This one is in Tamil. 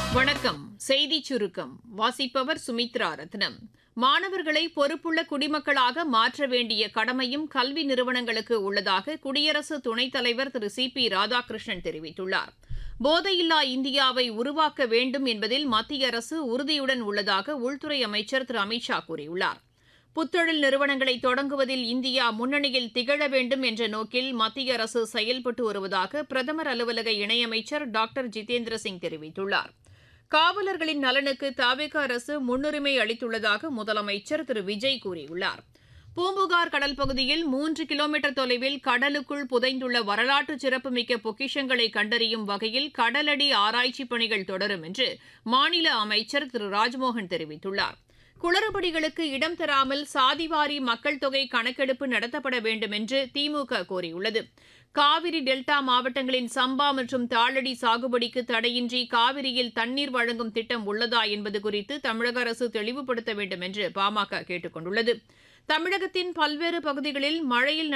வணக்கம் செய்திச் சுருக்கம் வாசிப்பவர் சுமித்ரா ரத்னம் மாணவர்களை பொறுப்புள்ள குடிமக்களாக மாற்ற வேண்டிய கடமையும் கல்வி நிறுவனங்களுக்கு உள்ளதாக குடியரசு துணைத் தலைவர் திரு சி பி ராதாகிருஷ்ணன் தெரிவித்துள்ளார் போதையில்லா இந்தியாவை உருவாக்க வேண்டும் என்பதில் மத்திய அரசு உறுதியுடன் உள்ளதாக உள்துறை அமைச்சர் திரு அமித் ஷா கூறியுள்ளார் புத்தொழில் நிறுவனங்களை தொடங்குவதில் இந்தியா முன்னணியில் திகழ வேண்டும் என்ற நோக்கில் மத்திய அரசு செயல்பட்டு வருவதாக பிரதமர் அலுவலக இணையமைச்சர் டாக்டர் ஜிதேந்திர சிங் தெரிவித்துள்ளார் காவலர்களின் நலனுக்கு தாவேக அரசு முன்னுரிமை அளித்துள்ளதாக முதலமைச்சர் திரு விஜய் கூறியுள்ளார் பூம்புகார் கடல் பகுதியில் மூன்று கிலோமீட்டர் தொலைவில் கடலுக்குள் புதைந்துள்ள வரலாற்று சிறப்புமிக்க பொக்கிஷங்களை கண்டறியும் வகையில் கடலடி ஆராய்ச்சிப் பணிகள் தொடரும் என்று மாநில அமைச்சர் திரு ராஜ்மோகன் தெரிவித்துள்ளார் குளறுபடிகளுக்கு இடம் தராமல் சாதிவாரி மக்கள் தொகை கணக்கெடுப்பு நடத்தப்பட வேண்டும் என்று திமுக கோரியுள்ளது காவிரி டெல்டா மாவட்டங்களின் சம்பா மற்றும் தாளடி சாகுபடிக்கு தடையின்றி காவிரியில் தண்ணீர் வழங்கும் திட்டம் உள்ளதா என்பது குறித்து தமிழக அரசு தெளிவுபடுத்த வேண்டும் என்று பாமக கேட்டுக் கொண்டுள்ளது தமிழகத்தின் பல்வேறு பகுதிகளில் மழையில்